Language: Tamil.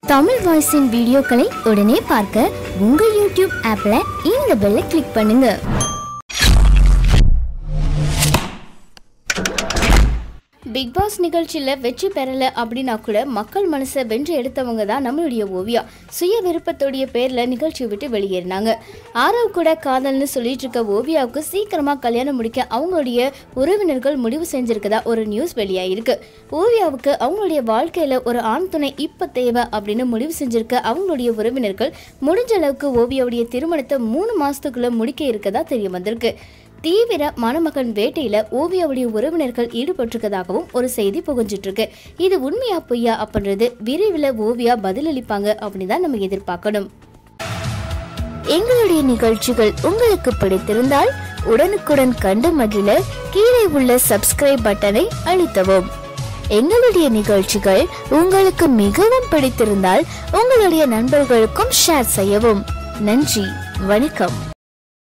தமிழ் வாய்ஸின் வீடியோக்களை உடனே பார்க்க உங்கள் யூடியூப் ஆப்ல இந்த பெல்லை கிளிக் பண்ணுங்க பிக் பாஸ் நிகழ்ச்சியில் வெற்றி பெறலை அப்படின்னா கூட மக்கள் மனசை வென்று எடுத்தவங்க தான் நம்மளுடைய ஓவியா சுய விருப்பத்துடைய பேரில் நிகழ்ச்சியை விட்டு வெளியேறினாங்க ஆரவ் கூட காதல்னு சொல்லிட்டு இருக்க ஓவியாவுக்கு சீக்கிரமாக கல்யாணம் முடிக்க அவங்களுடைய உறவினர்கள் முடிவு செஞ்சிருக்கதா ஒரு நியூஸ் வெளியாயிருக்கு ஓவியாவுக்கு அவங்களுடைய வாழ்க்கையில் ஒரு ஆண் துணை இப்போ தேவை அப்படின்னு முடிவு செஞ்சிருக்க அவங்களுடைய உறவினர்கள் முடிஞ்ச அளவுக்கு ஓவியாவுடைய திருமணத்தை மூணு மாசத்துக்குள்ள முடிக்க இருக்கதா தெரிய வந்திருக்கு தீவிர மணமகன் வேட்டையில ஓவியாவுடைய உறவினர்கள் ஈடுபட்டிருக்கதாகவும் ஒரு செய்தி புகஞ்சிட்டு இருக்கு இது உண்மையா பொய்யா அப்படின்றது விரைவில் ஓவியா பதிலளிப்பாங்க அப்படின்னு தான் நம்ம எதிர்பார்க்கணும் எங்களுடைய நிகழ்ச்சிகள் உங்களுக்கு பிடித்திருந்தால் உடனுக்குடன் கண்டு மகிழ கீழே உள்ள சப்ஸ்கிரைப் பட்டனை அழுத்தவும் எங்களுடைய நிகழ்ச்சிகள் உங்களுக்கு மிகவும் பிடித்திருந்தால் உங்களுடைய நண்பர்களுக்கும் ஷேர் செய்யவும் நன்றி வணக்கம்